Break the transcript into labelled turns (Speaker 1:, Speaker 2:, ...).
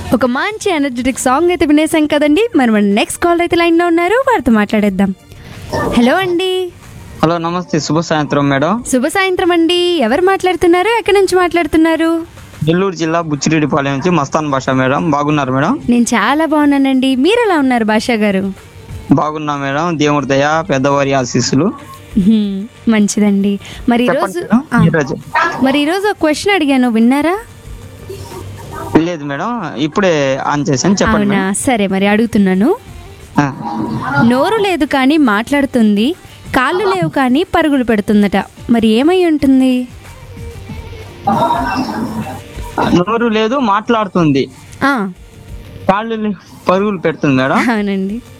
Speaker 1: ఒక మంచి energetic song అయితే వినేసాం కదండి మరి మన నెక్స్ట్ కాల్ అయితే లైన్లో ఉన్నారు వారితో మాట్లాడేద్దాం హలో అండి
Speaker 2: హలో నమస్తే శుభ సాయంత్రం మేడం
Speaker 1: శుభ సాయంత్రం అండి ఎవరు మాట్లాడుతున్నారు ఎక్కడి నుంచి మాట్లాడుతున్నారు
Speaker 2: నెల్లూరు జిల్లా బుచ్చిరెడ్డిపాలెం నుంచి మస్తాన్ భాష మేడం బాగున్నారు మేడం
Speaker 1: నేను చాలా బాగున్నానండి మీరు ఎలా ఉన్నారు భాషా గారు
Speaker 2: బాగున్నా మేడం దేవుడి దయ పెద్దవారి ఆశీస్సులు
Speaker 1: హ్మ్, మంచిదండి మరి ఈరోజు
Speaker 2: చెప్పండి మేడం.
Speaker 1: ఆ,
Speaker 2: ఈరోజు
Speaker 1: మరి ఈరోజు ఒక క్వశ్చన్ అడిగాను విన్నారా
Speaker 2: లేదు మేడం ఇప్పుడే ఆన్ చేశాను చెప్పండి
Speaker 1: అవునా
Speaker 2: మేడం
Speaker 1: సరే మరి అడుగుతున్నాను
Speaker 2: ఆ.
Speaker 1: నోరు లేదు కానీ మాట్లాడుతుంది కాళ్ళు లేవు కానీ పరుగులు పెడుతుందట మరి ఏమై ఉంటుంది
Speaker 2: నోరు లేదు మాట్లాడుతుంది
Speaker 1: ఆ,
Speaker 2: కాళ్ళు లే- పరుగులు పెడుతుంది మేడం
Speaker 1: అవునండి